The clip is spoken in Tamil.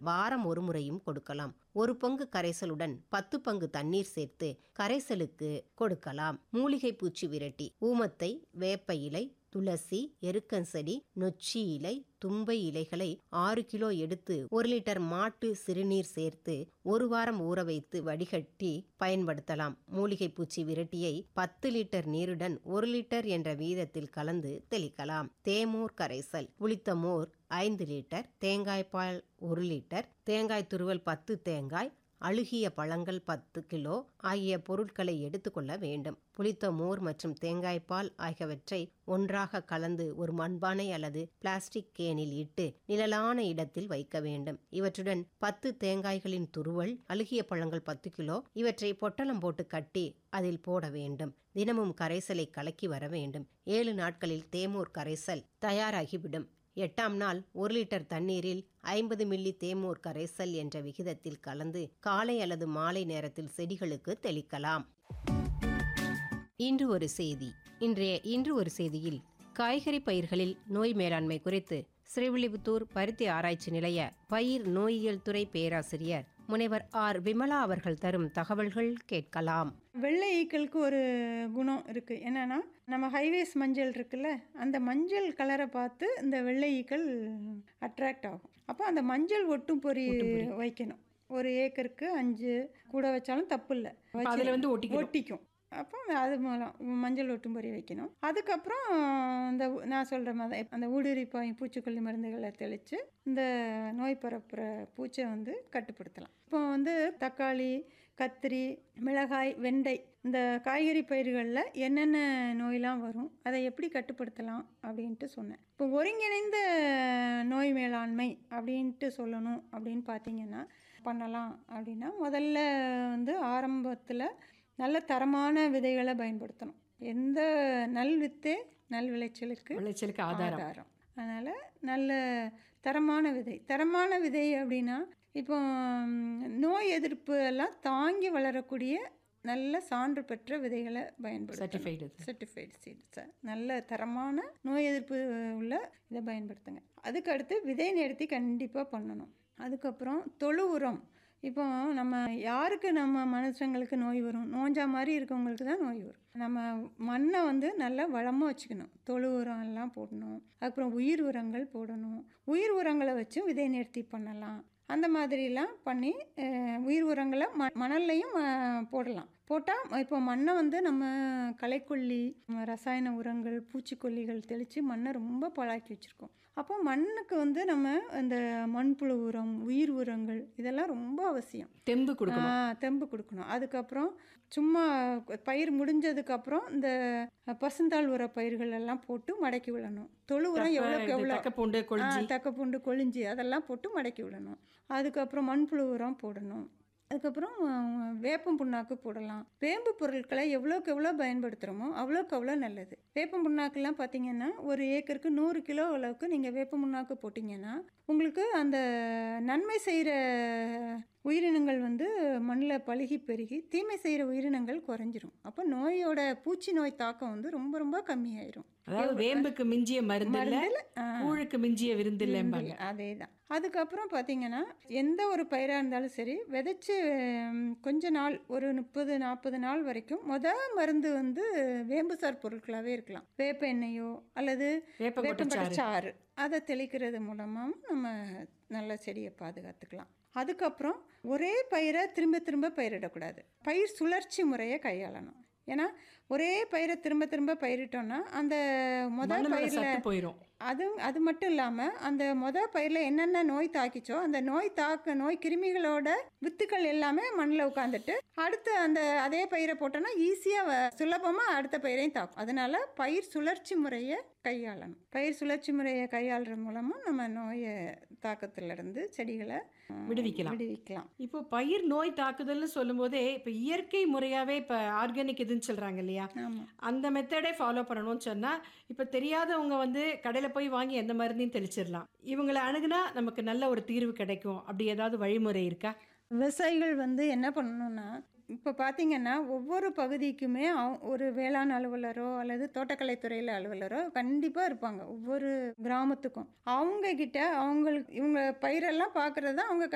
வாரம் ஒரு முறையும் கொடுக்கலாம் ஒரு பங்கு கரைசலுடன் பத்து பங்கு தண்ணீர் சேர்த்து கரைசலுக்கு கொடுக்கலாம் மூலிகை பூச்சி விரட்டி ஊமத்தை வேப்ப இலை துளசி எருக்கஞ்செடி நொச்சி இலை தும்பை இலைகளை ஆறு கிலோ எடுத்து ஒரு லிட்டர் மாட்டு சிறுநீர் சேர்த்து ஒரு வாரம் ஊற வைத்து வடிகட்டி பயன்படுத்தலாம் மூலிகை பூச்சி விரட்டியை பத்து லிட்டர் நீருடன் ஒரு லிட்டர் என்ற வீதத்தில் கலந்து தெளிக்கலாம் தேமோர் கரைசல் புளித்த மோர் ஐந்து லிட்டர் தேங்காய் பால் ஒரு லிட்டர் தேங்காய் துருவல் பத்து தேங்காய் அழுகிய பழங்கள் பத்து கிலோ ஆகிய பொருட்களை எடுத்துக்கொள்ள வேண்டும் புளித்த மோர் மற்றும் தேங்காய் பால் ஆகியவற்றை ஒன்றாக கலந்து ஒரு மண்பானை அல்லது பிளாஸ்டிக் கேனில் இட்டு நிழலான இடத்தில் வைக்க வேண்டும் இவற்றுடன் பத்து தேங்காய்களின் துருவல் அழுகிய பழங்கள் பத்து கிலோ இவற்றை பொட்டலம் போட்டு கட்டி அதில் போட வேண்டும் தினமும் கரைசலை கலக்கி வர வேண்டும் ஏழு நாட்களில் தேமூர் கரைசல் தயாராகிவிடும் எட்டாம் நாள் ஒரு லிட்டர் தண்ணீரில் ஐம்பது மில்லி தேமூர் கரைசல் என்ற விகிதத்தில் கலந்து காலை அல்லது மாலை நேரத்தில் செடிகளுக்கு தெளிக்கலாம் இன்று ஒரு செய்தி இன்றைய இன்று ஒரு செய்தியில் காய்கறி பயிர்களில் நோய் மேலாண்மை குறித்து ஸ்ரீவில்லிபுத்தூர் பருத்தி ஆராய்ச்சி நிலைய பயிர் நோயியல் துறை பேராசிரியர் முனைவர் ஆர் விமலா அவர்கள் தரும் தகவல்கள் கேட்கலாம் வெள்ளை ஈக்களுக்கு ஒரு குணம் இருக்குது என்னென்னா நம்ம ஹைவேஸ் மஞ்சள் இருக்குல்ல அந்த மஞ்சள் கலரை பார்த்து இந்த வெள்ளை ஈக்கள் அட்ராக்ட் ஆகும் அப்போ அந்த மஞ்சள் ஒட்டும் பொறி வைக்கணும் ஒரு ஏக்கருக்கு அஞ்சு கூட வச்சாலும் தப்பு இல்லை அதுல வந்து ஒட்டிக்கும் ஒட்டிக்கும் அப்போ அது மூலம் மஞ்சள் ஒட்டும் பொறி வைக்கணும் அதுக்கப்புறம் இந்த ஊ- நான் சொல்கிற மாதிரி அந்த ஊடுருவி பூச்சிக்கொல்லி மருந்துகளை தெளித்து இந்த நோய் பரப்புகிற பூச்சை வந்து கட்டுப்படுத்தலாம் இப்போ வந்து தக்காளி கத்திரி மிளகாய் வெண்டை இந்த காய்கறி பயிர்களில் என்னென்ன நோயெலாம் வரும் அதை எப்படி கட்டுப்படுத்தலாம் அப்படின்ட்டு சொன்னேன் இப்போ ஒருங்கிணைந்த நோய் மேலாண்மை அப்படின்ட்டு சொல்லணும் அப்படின்னு பார்த்தீங்கன்னா பண்ணலாம் அப்படின்னா முதல்ல வந்து ஆரம்பத்தில் நல்ல தரமான விதைகளை பயன்படுத்தணும் எந்த நல் வித்தே நல் விளைச்சலுக்கு விளைச்சலுக்கு ஆதாரம் ஆதாரம் அதனால் நல்ல தரமான விதை தரமான விதை அப்படின்னா இப்போ ம், நோய் எதிர்ப்பு எல்லாம் தாங்கி வளரக்கூடிய நல்ல சான்று பெற்ற விதைகளை பயன்படுத்தணும் சர்டிஃபைடு சர்டிஃபைடு சீட்ஸ் நல்ல தரமான நோய் எதிர்ப்பு உள்ள இதை பயன்படுத்துங்க அதுக்கு அடுத்து விதை நிறுத்தி கண்டிப்பாக பண்ணணும் அதுக்கப்புறம் தொழு உரம் இப்போ நம்ம யாருக்கு நம்ம மனுஷங்களுக்கு நோய் வரும் நோஞ்சா மாதிரி இருக்கவங்களுக்கு தான் நோய் வரும் நம்ம மண்ணை வந்து நல்லா வளமாக வச்சுக்கணும் தொழு உரம் எல்லாம் போடணும் அதுக்கப்புறம் உயிர் உரங்கள் போடணும் உயிர் உரங்களை வச்சும் விதை நிறுத்தி பண்ணலாம் அந்த மாதிரிலாம் பண்ணி அஹ், உயிர் உரங்களை ம மணல்லையும் அஹ், போடலாம் போட்டால் இப்போ மண்ணை வந்து நம்ம களைக்கொல்லி ம, ரசாயன உரங்கள் பூச்சிக்கொல்லிகள் தெளித்து மண்ணை ரொம்ப பாழாக்கி வச்சுருக்கோம் அப்போ மண்ணுக்கு வந்து நம்ம இந்த மண்புழு உரம் உயிர் உரங்கள் இதெல்லாம் ரொம்ப அவசியம் தெம்பு ஆ, கொடுக்கணும் தெம்பு கொடுக்கணும் அதுக்கப்புறம் சும்மா பயிர் முடிஞ்சதுக்கப்புறம் இந்த பசுந்தாள் உர பயிர்கள் எல்லாம் போட்டு மடக்கி விடணும் தொழு உரம் தப்ப, எவ்வளோக்கு இது எவ்வளோ தக்க பூண்டு கொழிஞ்சி தக்கப்பூண்டு கொழிஞ்சி அதெல்லாம் போட்டு மடக்கி விடணும் அதுக்கப்புறம் மண்புழு உரம் போடணும் அதுக்கப்புறம் அஹ், வேப்பம் புண்ணாக்கு போடலாம் வேம்பு பொருட்களை எவ்வளோக்கு எவ்வளோ பயன்படுத்துகிறோமோ அவ்வளோக்கு அவ்வளோ நல்லது வேப்பம் புண்ணாக்குலாம் பார்த்தீங்கன்னா ஒரு ஏக்கருக்கு நூறு கிலோ அளவுக்கு நீங்கள் வேப்பம் புண்ணாக்கு போட்டிங்கன்னா உங்களுக்கு அந்த நன்மை செய்கிற உயிரினங்கள் வந்து மண்ணில் பழுகி பெருகி தீமை செய்கிற உயிரினங்கள் குறைஞ்சிரும் அப்போ நோயோட பூச்சி நோய் தாக்கம் வந்து ரொம்ப ரொம்ப கம்மியாயிரும் அதாவது வேம்புக்கு மிஞ்சிய மருந்து இல்ல மருந்துல, ஆ. கூழுக்கு மிஞ்சிய விருந்து இல்லைம்பாங்க அதே தான் அதுக்கப்புறம் பார்த்தீங்கன்னா எந்த ஒரு பயிராக இருந்தாலும் சரி விதைச்சு ம், கொஞ்ச நாள் ஒரு முப்பது நாற்பது நாள் வரைக்கும் முத மருந்து வந்து வேம்புசார் பொருட்களாகவே இருக்கலாம் வேப்ப எண்ணெயோ அல்லது வேப்பங்கொட்டை வேப்பங்கொட்டை சாறு அதை தெளிக்கிறது மூலமாகவும் நம்ம நல்ல செடியை பாதுகாத்துக்கலாம் அதுக்கப்புறம் ஒரே பயிரை திரும்ப திரும்ப பயிரிடக்கூடாது பயிர் சுழற்சி முறையை கையாளணும் ஏன்னா ஒரே பயிரை திரும்ப திரும்ப பயிரிட்டோம்னா அந்த முதல் மண்ணு மேல பயிரில் சத்து போயிடும் அது அது மட்டும் இல்லாமல் அந்த முத பயிரில் என்னென்ன நோய் தாக்கிச்சோ அந்த நோய் தாக்க நோய் கிருமிகளோட வித்துக்கள் எல்லாமே மண்ணில் உட்காந்துட்டு அடுத்து அந்த அதே பயிரை போட்டோன்னா ஈஸியாக சுலபமாக அடுத்த பயிரையும் தாக்கும் அதனால பயிர் சுழற்சி முறையை கையாளணும் பயிர் சுழற்சி முறையை கையாளுறது மூலமாக நம்ம நோயை தாக்கத்திலிருந்து செடிகளை அஹ், விடுவிக்கலாம். விடுவிக்கலாம் இப்போ பயிர் நோய் தாக்குதல்னு சொல்லும்போதே இப்போ இயற்கை முறையாவே இப்போ ஆர்கானிக் இதுன்னு சொல்றாங்க இல்லையா ஆமாம் அந்த மெத்தடே ஃபாலோ பண்ணணும்னு சொன்னா இப்போ தெரியாதவங்க வந்து கடையில் போய் வாங்கி எந்த மருந்தையும் தெளிச்சிடலாம் இவங்களை அணுகுனா நமக்கு நல்ல ஒரு தீர்வு கிடைக்கும் அப்படி ஏதாவது வழிமுறை இருக்கா விவசாயிகள் வந்து என்ன பண்ணணும்னா இப்போ பார்த்தீங்கன்னா ஒவ்வொரு பகுதிக்குமே அவ- ஒரு வேளாண் அலுவலரோ அல்லது தோட்டக்கலைத்துறையில் அலுவலரோ கண்டிப்பாக இருப்பாங்க ஒவ்வொரு கிராமத்துக்கும் அவங்க கிட்ட அவங்களுக்கு இவங்க பயிரெல்லாம் பார்க்குறது அவங்க